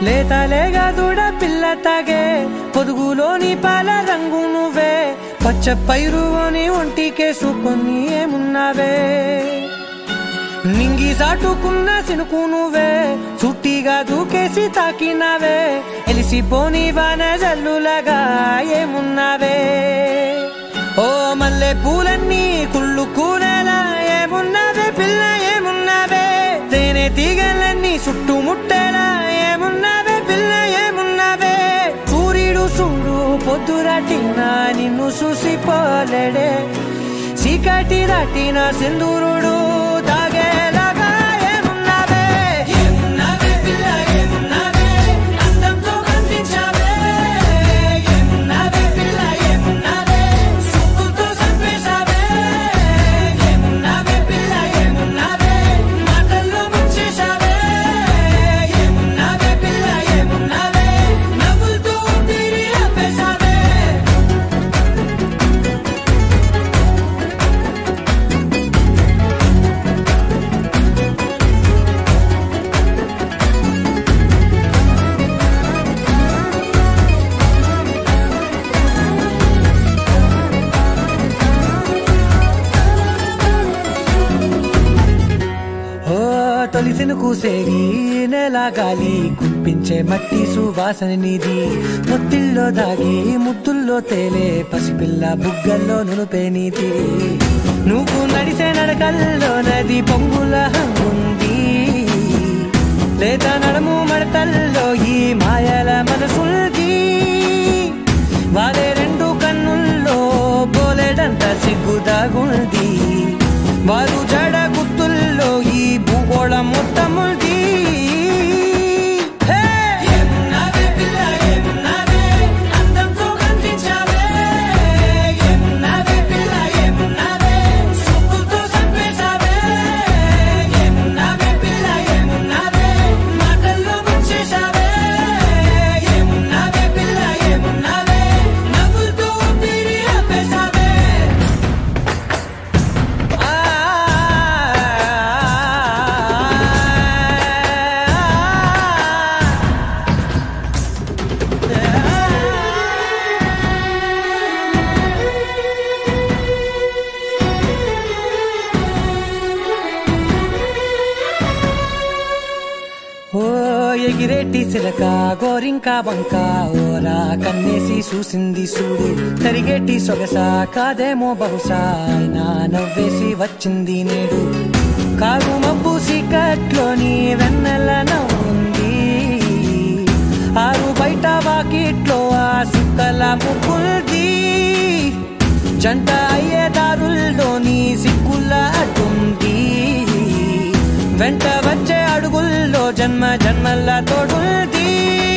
లేత లేగా దూడ పిల్ల తాగే పొదుగులోని పాల రంగు నువ్వే పచ్చ పైరు అని ఒంటికేసుకొని ఏమున్నావే నింగి సాటుకున్న సినుకు నువ్వే చుట్టిగా దూకేసి తాకినావే ఎలిసిపోని వాన జల్లులగా ఏమున్నావే ఓ మల్లె పూలన్నీ కుళ్ళు కూనేలా ఏమున్నావే పిల్ల ఏమున్నావే తేనె తీగలన్నీ చుట్టుముట్టేలా ఏమున్నావే పిల్ల ఏమున్నావే సూర్యుడు చూడు పొద్దురాటిన నిన్ను చూసిపోలేడే చీకటి దాటిన సింధూరుడు తాగేలాగా ఏమున్నావే ఏమున్నావే పిల్ల ఏమున్నావే అందంతో కనిపించావే ఏమున్నావే పిల్ల ఏమున్నావే సుక్కుతో చంపేశావే ఏమున్నావే పిల్ల ఏమున్నావే మాటల్లో ముంచేశావే ఏమున్నావే పిల్ల ఏమున్నావే నవ్వులతో తిరిగి ఆపేశావే ఓ తొలిసిన కూసేరి నెల గాలి కుప్పించే మట్టి సువాసన నీది ముత్తిల్లో దాగి ముత్తుల్లో తేలే పసిపిల్ల బుగ్గల్లో నునుపే నీది నువ్వు నడిసే నడకల్లో నది పొంగుల హంగుంది లేదా నడుము మడతల్లో ఈ మాయల మనసుంది వారే రెండు కన్నుల్లో పోలేడంత సిగ్గుదాగుంది వారు జడ గుర్తుల్లో ఈ భూగోళం మొత్తముంది హే! ఏమున్నావే పిల్ల ఏమున్నావే అందంతో కనిపించావే ఏమున్నావే పిల్ల ఏమున్నావే సుక్కుతో చంపేశావే ఏమున్నావే పిల్ల ఏమున్నావే మాటల్లో ముంచేశావే ఏమున్నావే పిల్ల ఏమున్నావే నవ్వులతో తిరిగి ఆపేశావే ఓ ఎగిరేటి సిలక గోరింక వంక ఓరా కన్నేసి చూసింది చూడు తరిగేటి సొగస కాదేమో బహుశా అయినా నవ్వేసి వచ్చింది నేడు కారు మబ్బు సీకట్లోని వెన్నెల నవ్వుంది ఆరు బయట వాకిట్లో ఆ సుక్కల ముగ్గుల్ది జంట అయ్యే దారుల్లోని సిగ్గుల అడ్డుంది వెంట వచ్చే అడుగుల్లో జన్మ జన్మల తోడుంది